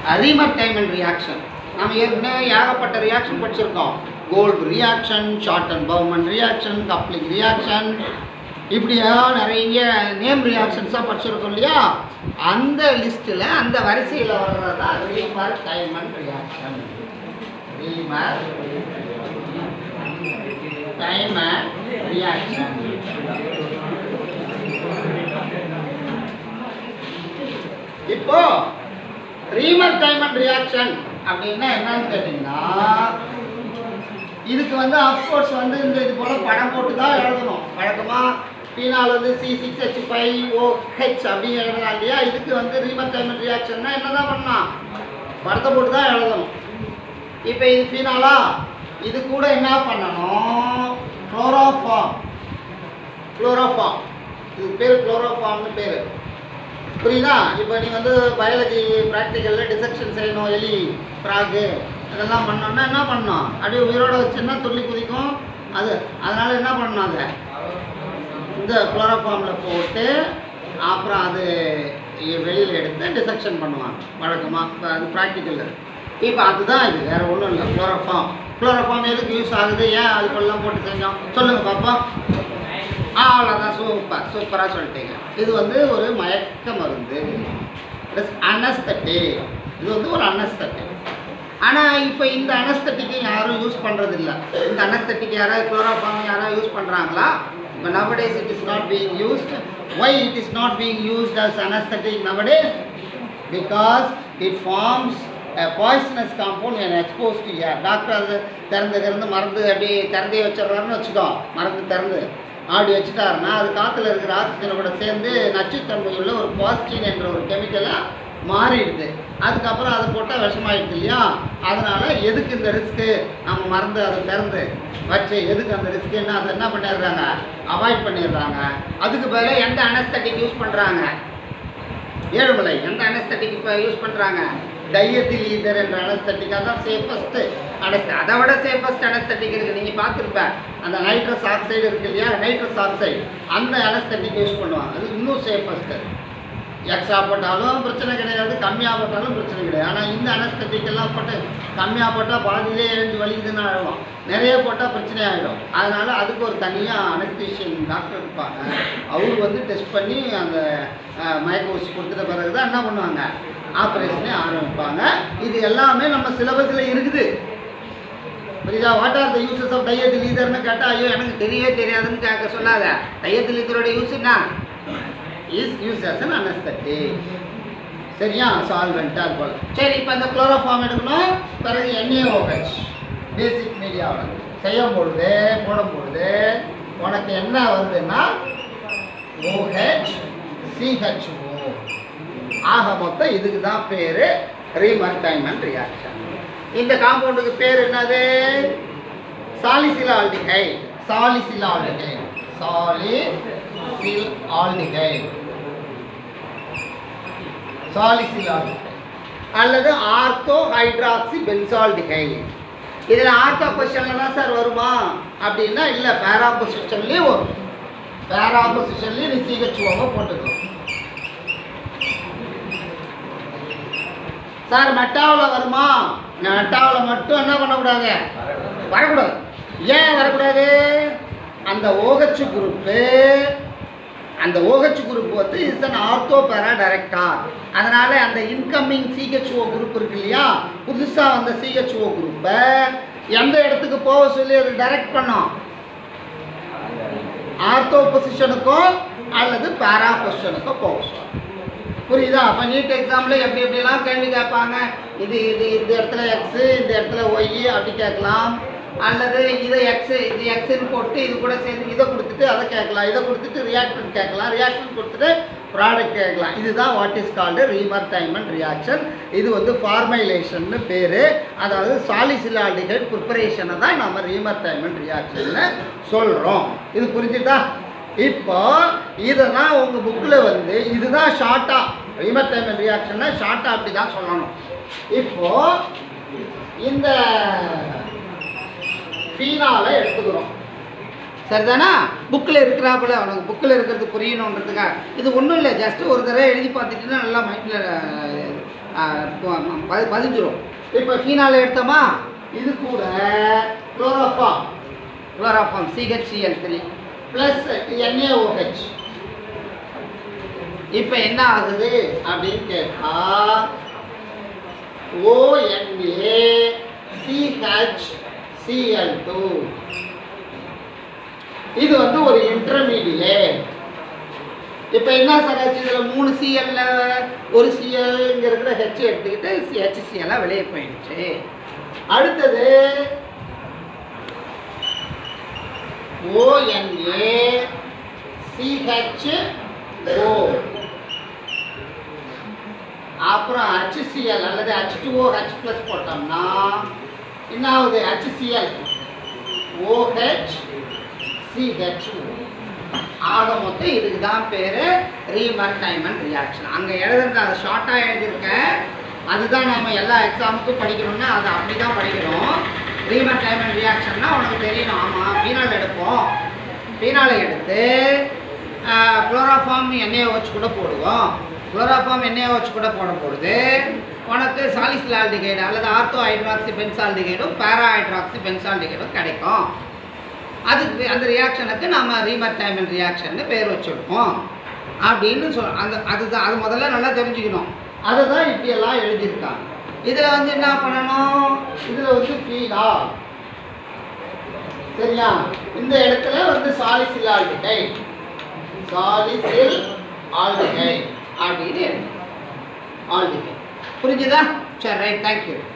ரீமர் Tiemann reaction நம்ம ஏற்கனவே ஏகப்பட்ட ரியாக்ஷன் படிச்சிருக்கோம் Kolbe reaction Schotten Baumann reaction coupling reaction இப்படியெல்லாம் நிறைய நேம் ரியாக்ஷன்ஸாக படிச்சிருக்கோம் இல்லையா அந்த லிஸ்ட்டில் அந்த வரிசையில் வர்றதா Reimer Tiemann reaction Reimer Tiemann reaction இப்போ ரீமர் டைமண்ட் ரியாக்ஷன் அப்படின்னா என்னன்னு கேட்டிங்கன்னா இதுக்கு வந்து அஃப்கோர்ஸ் வந்து இந்த இது போல் படம் போட்டு தான் எழுதணும் வழக்கமாக பீனால் வந்து C six H five O H அப்படின்னு எழுதலாம் இல்லையா இதுக்கு வந்து ரீமர் டைமண்ட் ரியாக்ஷன்னா என்ன தான் பண்ணலாம் படத்தை போட்டு தான் எழுதணும் இப்போ இது ஃபீனாலா இது கூட என்ன பண்ணணும் குளோரோஃபார்ம் குளோரோஃபார்ம் இது பேர் குளோரோஃபார்ம்னு பேர் புரியுதா இப்போ நீ வந்து பயாலஜி ப்ராக்டிக்கலில் டிசெக்ஷன் செய்யணும் எலி ஃப்ராகு இதெல்லாம் பண்ணோன்னா என்ன பண்ணணும் அப்படியே உயிரோட வச்சுன்னா துள்ளி குதிக்கும் அது அதனால் என்ன பண்ணணும் அதை இந்த குளோரோஃபார்மில் போட்டு அப்புறம் அது வெளியில் எடுத்து டிசெக்ஷன் பண்ணுவாங்க வழக்கமாக இப்போ அது ப்ராக்டிக்கல் இப்போ அதுதான் இது வேறு ஒன்றும் இல்லை குளோரோஃபார்ம் குளோரோஃபார்ம் எதுக்கு யூஸ் ஆகுது ஏன் அதுக்குள்ளலாம் போட்டு செஞ்சோம் சொல்லுங்கள் பாப்பா ஆ அவ்வளோதான் சூப்பர் சூப்பராக சொல்லிட்டீங்க இது வந்து ஒரு மயக்க மருந்து அனஸ்தட்டி இது வந்து ஒரு அனஸ்தட்டி ஆனால் இப்போ இந்த அனஸ்தட்டிக்கு யாரும் யூஸ் பண்ணுறது இல்லை இந்த அனஸ்தட்டிக்கு யாராவது குளோரோஃபார்ம் யாராவது யூஸ் பண்ணுறாங்களா இப்போ nowadays it is not being used why it is not being used as anesthetic nowadays because it forms a poisonous compound when exposed to air doctor அது திறந்து திறந்து மருந்து அப்படியே திறந்தே வச்சிடுறாருன்னு வச்சுக்கோ மருந்து திறந்து ஆடி வச்சுட்டாருன்னா அது காற்றுல இருக்கிற ஆக்சிஜனை கூட சேர்ந்து நச்சுத்தன்மையுள்ள ஒரு பாசிட்டின் என்ற ஒரு கெமிக்கலை மாறிடுது அதுக்கப்புறம் அது போட்டால் விஷமாயிடுது இல்லையா அதனால் எதுக்கு இந்த ரிஸ்க்கு நம்ம மருந்து அதை திறந்து வச்சு எதுக்கு அந்த ரிஸ்க்குன்னு அதை என்ன பண்ணிடுறாங்க அவாய்ட் பண்ணிடுறாங்க அதுக்கு பதிலாக எந்த அனஸ்தட்டிக் யூஸ் பண்ணுறாங்க ஏழுமலை எந்த அனஸ்தட்டிக் இப்போ யூஸ் பண்ணுறாங்க டையத்தில் ஈதர் என்ற அனஸ்தட்டிக் அதான் சேஃபஸ்ட்டு அனஸ்த அதை விட சேஃபஸ்ட் அனஸ்தட்டிக் இருக்குது நீங்கள் பார்த்துருப்ப அந்த நைட்ரஸ் ஆக்சைடு இருக்கு இல்லையா நைட்ரஸ் ஆக்சைடு அந்த அனஸ்தட்டிக் யூஸ் பண்ணுவாங்க அது இன்னும் சேஃபஸ்ட்டு எக்ஸ்ட்ரா போட்டாலும் பிரச்சனை கிடையாது கம்மியாக போட்டாலும் பிரச்சனை கிடையாது ஆனால் இந்த அனஸ்தட்டிக் எல்லாம் போட்டு கம்மியாக போட்டால் பாதியிலே எழுந்து வலிக்குதுன்னு ஆகிடும் நிறைய போட்டால் பிரச்சனை ஆகிடும் அதனால் அதுக்கு ஒரு தனியாக அனஸ்தீஷியன் டாக்டர் இருப்பாங்க அவர் வந்து டெஸ்ட் பண்ணி அந்த அஹ், மயக்க ஊசி கொடுத்துட்ட பிறகு தான் என்ன பண்ணுவாங்க ஆப்ரேஷனே ஆரம்பிப்பாங்க இது எல்லாமே நம்ம சிலபஸில் இருக்குது புரியுதா what are the uses of diethyl லீதர்னு கேட்டால் ஐயோ எனக்கு தெரியவே தெரியாதுன்னு கேட்க சொல்லாத டையத்தில் லீதரோட யூஸ் என்ன is use as an anesthetic சரியா சால்வெண்ட் அது போல் சரி இப்போ இந்த குளோரோஃபார்ம் எடுக்கணும் பிறகு NaOH பேசிக் மீடியாவில் செய்யும் பொழுது போடும் பொழுது உனக்கு என்ன வருதுன்னா OH CHO ஆக மொத்தம் இதுக்கு தான் பேர் ரீமர்டைமன் ரியாக்ஷன் இந்த காம்பவுண்டுக்கு பேர் என்னது சாலிசிலால்டிகைட் சாலிசிலால்டிகைட் சாலிசில் ஆல்டிகைட் சாலிசிலால்டிகைட் அல்லது ஆர்த்தோ ஹைட்ராக்சி பென்சால்டிகைட் இதில் ஆர்த்தோ பொசிஷனில் தான் சார் வருமா அப்படின்னா இல்லை பேரா பொசிஷன்லேயும் வரும் பேரா பொசிஷன்லேயும் நீ சிஹெச்ஓவை போட்டுக்கணும் சார் மெட்டாவில் வருமா மெட்டாவில் மட்டும் என்ன பண்ணக்கூடாது வரக்கூடாது ஏன் வரக்கூடாது அந்த OH குரூப்பு அந்த OH குரூப் வந்து is an ortho para director அதனால அந்த இன்கமிங் சிஹெச்ஓ குரூப் இருக்கு இல்லையா புதுசாக வந்த சிஹெச்ஓ குரூப்பை எந்த இடத்துக்கு போக சொல்லி அது டைரக்ட் பண்ணோம் ஆர்த்தோ பொசிஷனுக்கோ அல்லது பேரா பொசிஷனுக்கோ போக சொல்லும் புரியுதா அப்போ நீட் எக்ஸாமில் எப்படி எப்படிலாம் கேள்வி கேட்பாங்க இது இது இந்த இடத்துல எக்ஸு இந்த இடத்துல ஒய் அப்படி கேட்கலாம் அல்லது இதை எக்ஸு இது எக்ஸுன்னு போட்டு இது கூட சேர்ந்து இதை கொடுத்துட்டு அதை கேட்கலாம் இதை கொடுத்துட்டு ரியாக்ஷன் கேட்கலாம் ரியாக்ஷன் கொடுத்துட்டு ப்ராடக்ட் கேட்கலாம் இதுதான் what is called Reimer Tiemann reaction இது வந்து ஃபார்மைலேஷன்னு பேர் அதாவது சாலிசிலால்டிகைட் ப்ரிப்பரேஷனை தான் நம்ம ரீமர்டைமன் ரியாக்ஷன்னு சொல்கிறோம் இது புரிஞ்சுதா இப்போ இதெல்லாம் உங்கள் புக்கில் வந்து இதுதான் ஷார்ட்டாக ரீமர்டைமன் ரியாக்ஷன்னா ஷார்ட்டாக அப்படி தான் சொல்லணும் இப்போ இந்த ஃபீனாலை எடுத்துக்கிறோம் சரிதானா புக்கில் இருக்கிறாப்புல உனக்கு புக்கில் இருக்கிறது புரியணுன்றதுக்காக இது ஒன்றும் இல்லை ஜஸ்ட் ஒரு தடவை எழுதி பார்த்துட்டுன்னா நல்லா மைண்டில் பதிஞ்சிரும் இப்போ ஃபீனால் எடுத்தோமா இது கூட chloroform chloroform C H C L three plus N A O H இப்போ என்ன ஆகுது அப்படின்னு கேட்டா ஓஎன்ஏ சிஹெச் சிஎல் டூ இது வந்து ஒரு இன்டர்மீடியேட் இப்போ என்ன சார் ஆச்சு இதில் மூணு சிஎல்ல ஒரு சிஎல் இங்கே இருக்கிற ஹெச் எடுத்துக்கிட்டு ஹெச்சிசிஎல்லாம் வெளியே போயிடுச்சு அடுத்தது ஓஎன்ஏ சிஹெச் ஓ அப்புறம் ஹச்சிசிஎல் அல்லது H two O H plus போட்டோம்னா என்ன ஆகுது ஹச்சிசிஎல் ஓஹெச் சிஹெச் ஆக மொத்தம் இதுக்கு தான் பேர் ரீமர் டைமண்ட் ரியாக்ஷன் அங்கே எழுதுறது அதை ஷார்ட்டாக எழுதியிருக்கேன் அதுதான் நம்ம எல்லா எக்ஸாமுக்கும் படிக்கணும்னா அதை அப்படி தான் படிக்கணும் ரீமர் டைமண்ட் ரியாக்ஷன்னா உனக்கு தெரியணும் ஆமாம் ஃபீனால் எடுப்போம் ஃபீனாலை எடுத்து குளோரோஃபார்ம் எண்ணெயை வச்சு கூட போடுவோம் குளோரோஃபார்ம் எண்ணெயை வச்சு கூட போட பொழுது உனக்கு சாலிசிலால்டிகைடு அல்லது ஆர்த்தோ ஹைட்ராக்சி பென்சால்டிகைடும் பேரா ஹைட்ராக்சி பென்சால்டிகைடும் கிடைக்கும் அதுக்கு அந்த ரியாக்ஷனுக்கு நம்ம ரீமர் டைமண்ட் ரியாக்ஷன் பேர் வச்சுருப்போம் அப்படின்னு சொல் அந்த அதுதான் அது முதல்ல நல்லா தெரிஞ்சுக்கணும் அதை தான் இப்படியெல்லாம் எழுதியிருக்காங்க இதில் வந்து என்ன பண்ணணும் இதில் வந்து ஃபீலா சரியா இந்த இடத்துல வந்து சாலிசில் ஆல்டிகை சாலிசில் ஆல்டிகை அப்படின்னு எழுதணும் ஆல்டிகை புரிஞ்சுதா சரி ரைட் தேங்க்யூ